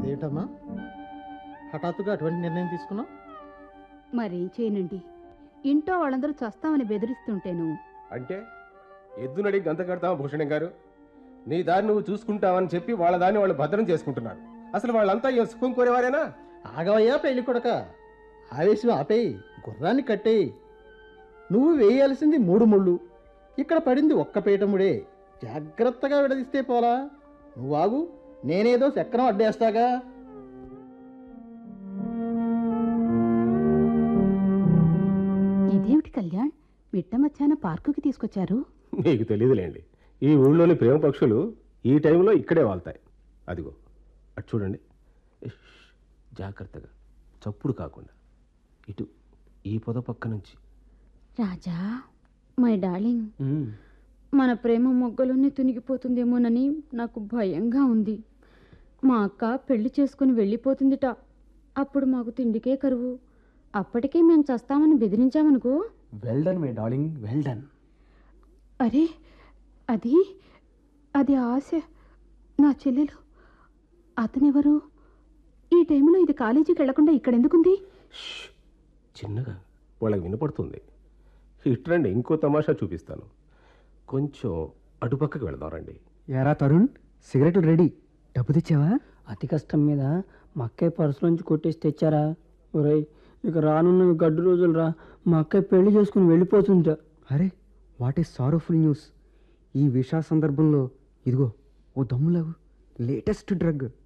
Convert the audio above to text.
అదేమిటమ్మా హఠాత్తుగా అటువంటి నిర్ణయం తీసుకున్నావు మరేం చేయనండి ఇంట్లో వాళ్ళందరూ చస్తామని బెదిరిస్తుంటేను అంటే ఎద్దునడి గంత కడతావా భూషణం గారు నీ దారి నువ్వు చూసుకుంటావని చెప్పి వాళ్ళ దాన్ని వాళ్ళు భద్రం చేసుకుంటున్నారు అసలు వాళ్ళంతా ఈ సుఖం కోరేవారేనా ఆగవయ్యా పెళ్లి కొడక ఆవేశం ఆపేయి గుర్రాన్ని కట్టేయి నువ్వు వేయాల్సింది మూడు ముళ్ళు ఇక్కడ పడింది ఒక్క పీఠముడే జాగ్రత్తగా విడదీస్తే పోలా నువ్వు ఆగు నేనేదో చక్రం అడ్డేస్తాగా ఇదేమిటి కళ్యాణ్ మిట్ట మధ్యాహ్న పార్కుకి తీసుకొచ్చారు మీకు తెలియదులేండి ఈ ఊళ్ళోని ప్రేమ పక్షులు ఈ టైంలో ఇక్కడే వాళ్తాయి అదిగో అటు చూడండి ఇష్, జాగ్రత్తగా చప్పుడు కాకుండా ఇటు ఈ పొద పక్క నుంచి రాజా మై డార్లింగ్ మన ప్రేమ మొగ్గలోనే తునిగిపోతుందేమోనని నాకు భయంగా ఉంది మా అక్క పెళ్లి చేసుకుని వెళ్ళిపోతుందిట అప్పుడు మాకు తిండికే కరువు అప్పటికే మేము చస్తామని బెదిరించామనుకో well done my darling well done అరే అది అది ఆశ నా చెల్లెలు అతనెవరు ఈ టైంలో ఇది కాలేజీకి వెళ్లకుండా ఇక్కడ ఎందుకుంది ష్, చిన్నగా వాళ్ళకి వినపడుతుంది ఇట్రండి ఇంకో తమాషా చూపిస్తాను కొంచెం అటుపక్కకి వెళదాం రండి ఎరా తరుణ్ సిగరెట్లు రెడీ డబ్బు తెచ్చావా అతి కష్టం మీద మా అక్కయ్య పర్సులోంచి కొట్టేసి తెచ్చారా ఒరేయ్ ఇక రానున్న గడ్డు రోజులు రా మా అక్కయ్య పెళ్లి చేసుకుని వెళ్ళిపోతుంట అరే వాట్ ఈస్ సారోఫుల్ న్యూస్ ఈ విషా సందర్భంలో ఇదిగో ఓ దమ్ములాగు లేటెస్ట్ డ్రగ్